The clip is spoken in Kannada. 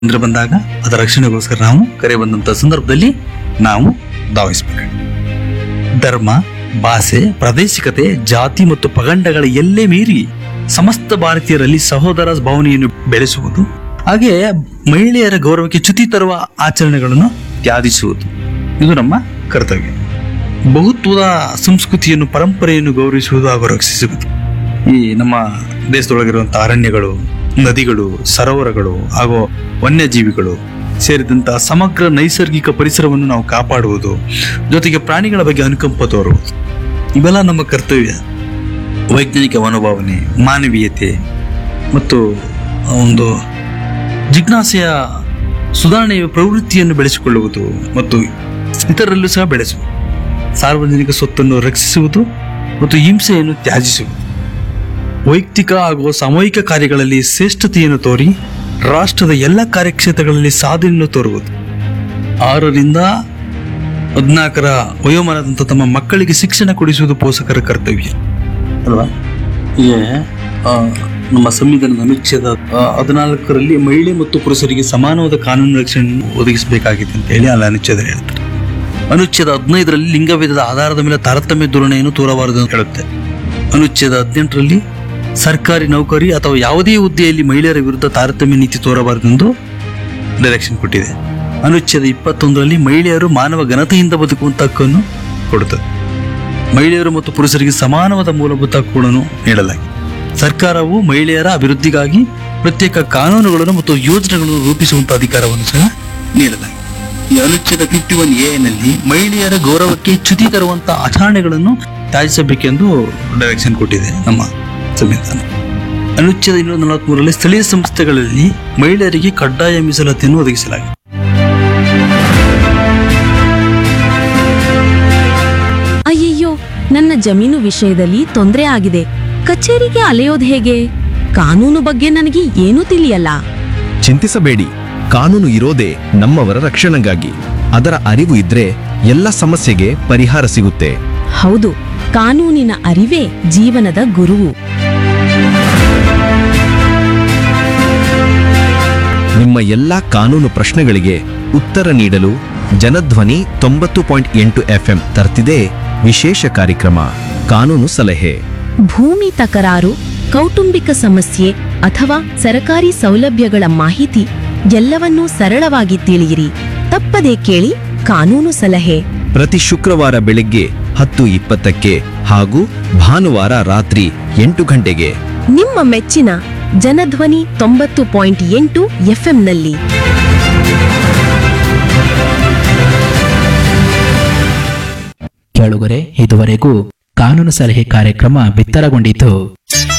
ತೊಂದರೆ ಬಂದಾಗ ಅದರ ರಕ್ಷಣೆಗೋಸ್ಕರ ನಾವು ಕರೆ ಬಂದಂತ ಸಂದರ್ಭದಲ್ಲಿ ನಾವು ಧಾವಿಸಬೇಕು ಧರ್ಮ ಭಾಷೆ ಪ್ರಾದೇಶಿಕತೆ ಜಾತಿ ಮತ್ತು ಪಗಂಡಗಳ ಎಲ್ಲೇ ಮೀರಿ ಸಮಸ್ತ ಭಾರತೀಯರಲ್ಲಿ ಸಹೋದರ ಭಾವನೆಯನ್ನು ಬೆಳೆಸುವುದು ಹಾಗೆ ಮಹಿಳೆಯರ ಗೌರವಕ್ಕೆ ಚ್ಯುತಿ ತರುವ ಆಚರಣೆಗಳನ್ನು ತ್ಯಾದಿಸುವುದು ಇದು ನಮ್ಮ ಕರ್ತವ್ಯ ಬಹುತ್ವದ ಸಂಸ್ಕೃತಿಯನ್ನು ಪರಂಪರೆಯನ್ನು ಗೌರವಿಸುವುದು ಹಾಗೂ ರಕ್ಷಿಸುವುದು ಈ ನಮ್ಮ ದೇಶದೊಳಗಿರುವಂತಹ ಅರಣ್ಯಗಳು ನದಿಗಳು ಸರೋವರಗಳು ಹಾಗೂ ವನ್ಯಜೀವಿಗಳು ಸೇರಿದಂತಹ ಸಮಗ್ರ ನೈಸರ್ಗಿಕ ಪರಿಸರವನ್ನು ನಾವು ಕಾಪಾಡುವುದು ಜೊತೆಗೆ ಪ್ರಾಣಿಗಳ ಬಗ್ಗೆ ಅನುಕಂಪ ತೋರುವುದು ಇವೆಲ್ಲ ನಮ್ಮ ಕರ್ತವ್ಯ ವೈಜ್ಞಾನಿಕ ಮನೋಭಾವನೆ ಮಾನವೀಯತೆ ಮತ್ತು ಒಂದು ಜಿಜ್ಞಾಸೆಯ ಸುಧಾರಣೆಯ ಪ್ರವೃತ್ತಿಯನ್ನು ಬೆಳೆಸಿಕೊಳ್ಳುವುದು ಮತ್ತು ಇತರರಲ್ಲೂ ಸಹ ಬೆಳೆಸುವುದು ಸಾರ್ವಜನಿಕ ಸ್ವತ್ತನ್ನು ರಕ್ಷಿಸುವುದು ಮತ್ತು ಹಿಂಸೆಯನ್ನು ತ್ಯಾಜಿಸುವುದು ವೈಯಕ್ತಿಕ ಹಾಗೂ ಸಾಮೂಹಿಕ ಕಾರ್ಯಗಳಲ್ಲಿ ಶ್ರೇಷ್ಠತೆಯನ್ನು ತೋರಿ ರಾಷ್ಟ್ರದ ಎಲ್ಲ ಕಾರ್ಯಕ್ಷೇತ್ರಗಳಲ್ಲಿ ಸಾಧನೆಯನ್ನು ತೋರುವುದು ಆರರಿಂದ ಹದಿನಾಲ್ಕರ ವಯೋಮಾನದಂತ ತಮ್ಮ ಮಕ್ಕಳಿಗೆ ಶಿಕ್ಷಣ ಕೊಡಿಸುವುದು ಪೋಷಕರ ಕರ್ತವ್ಯ ಅಲ್ವಾ ಹೀಗೆ ಆ, ನಮ್ಮ ಸಂವಿಧಾನದ ಅನುಚ್ಛೇದ ಆ, ಹದಿನಾಲ್ಕರಲ್ಲಿ ಮಹಿಳೆ ಮತ್ತು ಪುರುಷರಿಗೆ ಸಮಾನವಾದ ಕಾನೂನು ರಕ್ಷಣೆ ಒದಗಿಸಬೇಕಾಗಿದೆ ಅಂತ ಹೇಳಿ ಅಲ್ಲಿ ಅನುಚ್ಛೇದ ಹೇಳ್ತಾರೆ ಅನುಚ್ಛೇದ ಹದಿನೈದರಲ್ಲಿ ಲಿಂಗಭೇದದ ಆಧಾರದ ಮೇಲೆ ತಾರತಮ್ಯ ಧೋರಣೆಯನ್ನು ತೋರಬಾರದು ಅಂತ ಹೇಳುತ್ತೆ ಅನುಚ್ಛೇದ ಹದಿನೆಂಟರಲ್ಲಿ ಸರ್ಕಾರಿ ನೌಕರಿ ಅಥವಾ ಯಾವುದೇ ಹುದ್ದೆಯಲ್ಲಿ ಮಹಿಳೆಯರ ವಿರುದ್ಧ ತಾರತಮ್ಯ ನೀತಿ ತೋರಬಾರದೆಂದು ಡೈರೆಕ್ಷನ್ ಕೊಟ್ಟಿದೆ ಅನುಚ್ಛೇದ ಇಪ್ಪತ್ತೊಂದರಲ್ಲಿ ಮಹಿಳೆಯರು ಮಾನವ ಘನತೆಯಿಂದ ಬದುಕುವಂತ ಹಕ್ಕನ್ನು ಕೊಡುತ್ತದೆ ಮಹಿಳೆಯರು ಮತ್ತು ಪುರುಷರಿಗೆ ಸಮಾನವಾದ ಮೂಲಭೂತ ಹಕ್ಕುಗಳನ್ನು ನೀಡಲಾಗಿದೆ ಸರ್ಕಾರವು ಮಹಿಳೆಯರ ಅಭಿವೃದ್ಧಿಗಾಗಿ ಪ್ರತ್ಯೇಕ ಕಾನೂನುಗಳನ್ನು ಮತ್ತು ಯೋಜನೆಗಳನ್ನು ರೂಪಿಸುವಂತಹ ಅಧಿಕಾರವನ್ನು ಸಹ ನೀಡಲಾಗಿದೆ ಈ ಅನುಚ್ಛೇದ ಫಿಫ್ಟಿ ಒನ್ ಎ ನಲ್ಲಿ ಮಹಿಳೆಯರ ಗೌರವಕ್ಕೆ ಚ್ಯುತಿ ತರುವಂತಹ ಆಚರಣೆಗಳನ್ನು ತ್ಯಾಜಿಸಬೇಕೆಂದು ಡೈರೆಕ್ಷನ್ ಕೊಟ್ಟಿದೆ ನಮ್ಮ ಸಂವಿಧಾನ ಅನುಚ್ಛೇದ ಇನ್ನೂರ ನಲವತ್ಮೂರರಲ್ಲಿ ಸ್ಥಳೀಯ ಸಂಸ್ಥೆಗಳಲ್ಲಿ ಮಹಿಳೆಯರಿಗೆ ಕಡ್ಡಾಯ ಮೀಸಲಾತಿಯನ್ನು ಒದಗಿಸಲಾಗಿದೆ ಅಯ್ಯಯ್ಯೋ ನನ್ನ ಜಮೀನು ವಿಷಯದಲ್ಲಿ ತೊಂದರೆ ಆಗಿದೆ ಕಚೇರಿಗೆ ಅಲೆಯೋದು ಹೇಗೆ ಕಾನೂನು ಬಗ್ಗೆ ನನಗೆ ಏನೂ ತಿಳಿಯಲ್ಲ ಚಿಂತಿಸಬೇಡಿ ಕಾನೂನು ಇರೋದೇ ನಮ್ಮವರ ರಕ್ಷಣೆಗಾಗಿ ಅದರ ಅರಿವು ಇದ್ರೆ ಎಲ್ಲ ಸಮಸ್ಯೆಗೆ ಪರಿಹಾರ ಸಿಗುತ್ತೆ ಹೌದು ಕಾನೂನಿನ ಅರಿವೇ ಜೀವನದ ಗುರುವು ನಿಮ್ಮ ಎಲ್ಲಾ ಕಾನೂನು ಪ್ರಶ್ನೆಗಳಿಗೆ ಉತ್ತರ ನೀಡಲು ಜನಧ್ವನಿ ತೊಂಬತ್ತು ಪಾಯಿಂಟ್ ಎಂಟು ಎಫ್ಎಂ ತರ್ತಿದೆ ವಿಶೇಷ ಕಾರ್ಯಕ್ರಮ ಕಾನೂನು ಸಲಹೆ ಭೂಮಿ ತಕರಾರು ಕೌಟುಂಬಿಕ ಸಮಸ್ಯೆ ಅಥವಾ ಸರಕಾರಿ ಸೌಲಭ್ಯಗಳ ಮಾಹಿತಿ ಎಲ್ಲವನ್ನೂ ಸರಳವಾಗಿ ತಿಳಿಯಿರಿ ತಪ್ಪದೇ ಕೇಳಿ ಕಾನೂನು ಸಲಹೆ ಪ್ರತಿ ಶುಕ್ರವಾರ ಬೆಳಗ್ಗೆ ಹತ್ತು ಇಪ್ಪತ್ತಕ್ಕೆ ಹಾಗೂ ಭಾನುವಾರ ರಾತ್ರಿ ಎಂಟು ಗಂಟೆಗೆ ನಿಮ್ಮ ಮೆಚ್ಚಿನ ಜನಧ್ವನಿ ತೊಂಬತ್ತು ಪಾಯಿಂಟ್ ಎಂಟು ಎಫ್ಎಂನಲ್ಲಿ ಕೇಳುಗರೆ ಇದುವರೆಗೂ ಕಾನೂನು ಸಲಹೆ ಕಾರ್ಯಕ್ರಮ ಬಿತ್ತರಗೊಂಡಿತು